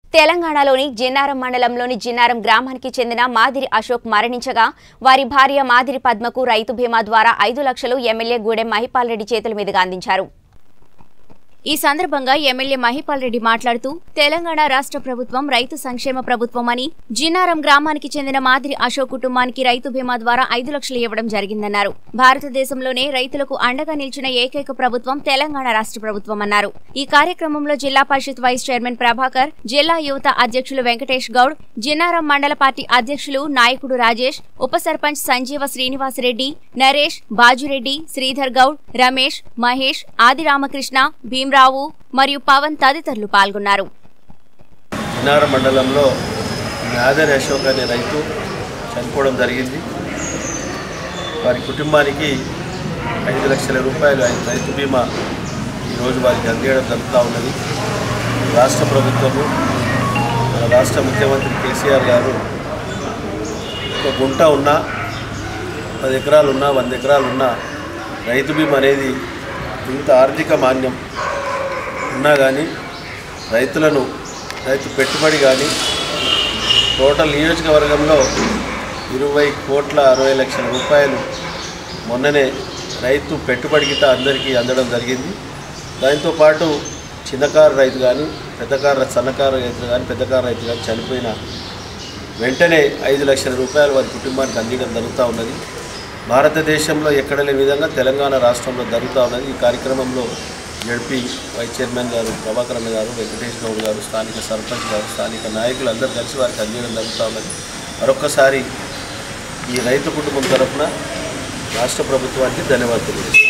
తెలంగాణలోని జిన్నారం మండలంలోని జిన్నారం గ్రామానికి చెందిన మాదిరి అశోక్ మరణించగా వారి భార్య మాదిరి పద్మకు రైతు బీమా ద్వారా ఐదు లక్షలు ఎమ్మెల్యే గూడెం మహిపాల్ రెడ్డి చేతుల మీదుగా అందించారు ఈ సందర్భంగా ఎమ్మెల్యే మహిపాల్ రెడ్డి మాట్లాడుతూ తెలంగాణ రాష్ట్ర ప్రభుత్వం రైతు సంక్షేమ ప్రభుత్వం అని జిన్నారం గ్రామానికి చెందిన మాదిరి అశోక్ కుటుంబానికి రైతు బీమా ద్వారా ఐదు లక్షలు ఇవ్వడం జరిగిందన్నారు భారతదేశంలోనే రైతులకు అండగా నిలిచిన ఏకైక ప్రభుత్వం తెలంగాణ రాష్ట్ర ప్రభుత్వం అన్నారు ఈ కార్యక్రమంలో జిల్లా పరిషత్ వైస్ చైర్మన్ ప్రభాకర్ జిల్లా యువత అధ్యక్షులు వెంకటేష్ గౌడ్ జిన్నారం మండల పార్టీ అధ్యక్షులు నాయకుడు రాజేష్ ఉప సర్పంచ్ సంజీవ శ్రీనివాసరెడ్డి నరేష్ బాజురెడ్డి శ్రీధర్ గౌడ్ రమేష్ మహేష్ ఆది రామకృష్ణ భీమరావు మరియు పవన్ తదితరులు పాల్గొన్నారు చిన్నార మండలంలో నాదర్ అశోక్ అనే రైతు చనిపోవడం జరిగింది వారి కుటుంబానికి ఐదు లక్షల రూపాయలు ఆయన రైతు బీమా ఈరోజు వారికి అందేయడం జరుగుతూ ఉన్నది రాష్ట్ర ప్రభుత్వము మన రాష్ట్ర ముఖ్యమంత్రి కేసీఆర్ గారు ఒక గుంట ఉన్నా పది ఎకరాలు ఉన్నా వంద ఎకరాలు ఉన్నా రైతు బీమా అనేది ఇంత ఆర్థిక మాన్యం ఉన్నా కానీ రైతులను రైతు పెట్టుబడి కానీ టోటల్ నియోజకవర్గంలో ఇరవై కోట్ల అరవై లక్షల రూపాయలు మొన్ననే రైతు పెట్టుబడి గిట్ట అందరికీ అందడం జరిగింది దాంతో పాటు చిన్నకారు రైతు కానీ పెద్దకారు సన్నకారు రైతులు కానీ పెద్దకారు రైతు కానీ చనిపోయిన వెంటనే ఐదు లక్షల రూపాయలు వారి కుటుంబానికి అందించడం జరుగుతూ ఉన్నది భారతదేశంలో ఎక్కడ లేని విధంగా తెలంగాణ రాష్ట్రంలో జరుగుతూ ఉన్నది ఈ కార్యక్రమంలో జడ్పీ వైస్ చైర్మన్ గారు ప్రభాకర్ అన్న గారు వెంకటేష్ గౌడ్ గారు స్థానిక సర్పంచ్ గారు స్థానిక నాయకులు అందరూ కలిసి వారికి అందించడం జరుగుతూ ఉన్నది మరొక్కసారి ఈ రైతు కుటుంబం తరఫున రాష్ట్ర ప్రభుత్వానికి ధన్యవాదాలు తెలియజేస్తాను